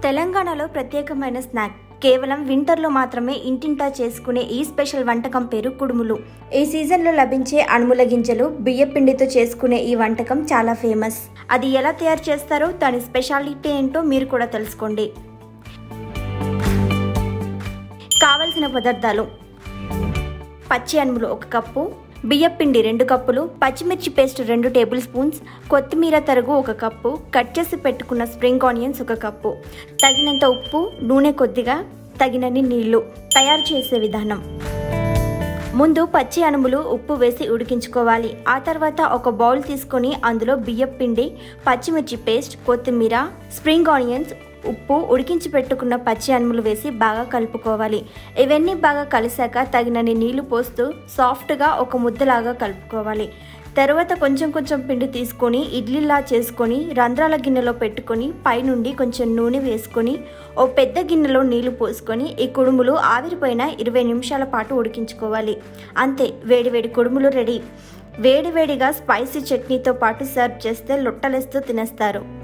తెలంగాణలో ప్రత్యేకమైన స్నాక్ కేవలం వింటర్లో మాత్రమే ఇంటింటా చేసుకునే ఈ స్పెషల్ వంటకం పేరు కుడుములు ఈ సీజన్లో లభించే అణుముల గింజలు బియ్యపిండితో చేసుకునే ఈ వంటకం చాలా ఫేమస్ అది ఎలా తయారు చేస్తారో దాని స్పెషాలిటీ ఏంటో మీరు కూడా తెలుసుకోండి కావలసిన పదార్థాలు పచ్చి అన్ములు ఒక కప్పు బియ్యపిండి రెండు కప్పులు పచ్చిమిర్చి పేస్ట్ రెండు టేబుల్ స్పూన్స్ కొత్తిమీర తరుగు ఒక కప్పు కట్ చేసి పెట్టుకున్న స్ప్రింగ్ ఆనియన్స్ ఒక కప్పు తగినంత ఉప్పు నూనె కొద్దిగా తగినన్ని నీళ్లు తయారు చేసే విధానం ముందు పచ్చి అనుములు ఉప్పు వేసి ఉడికించుకోవాలి ఆ తర్వాత ఒక బౌల్ తీసుకొని అందులో బియ్యం పిండి పచ్చిమిర్చి పేస్ట్ కొత్తిమీర స్ప్రింగ్ ఆనియన్స్ ఉప్పు ఉడికించి పెట్టుకున్న పచ్చి అనుములు వేసి బాగా కలుపుకోవాలి ఇవన్నీ బాగా కలిసాక తగినన్ని నీళ్లు పోస్తూ సాఫ్ట్గా ఒక ముద్దలాగా కలుపుకోవాలి తర్వాత కొంచెం కొంచెం పిండి తీసుకొని ఇడ్లీలా చేసుకొని రంధ్రాల గిన్నెలో పెట్టుకొని పైనుండి కొంచెం నూనె వేసుకొని ఓ పెద్ద గిన్నెలో నీళ్లు పోసుకొని ఈ కుడుములు ఆవిరిపోయిన ఇరవై నిమిషాల పాటు ఉడికించుకోవాలి అంతే వేడివేడి కుడుములు రెడీ వేడివేడిగా స్పైసీ చట్నీతో పాటు సర్వ్ చేస్తే లొట్టలేస్తూ తినేస్తారు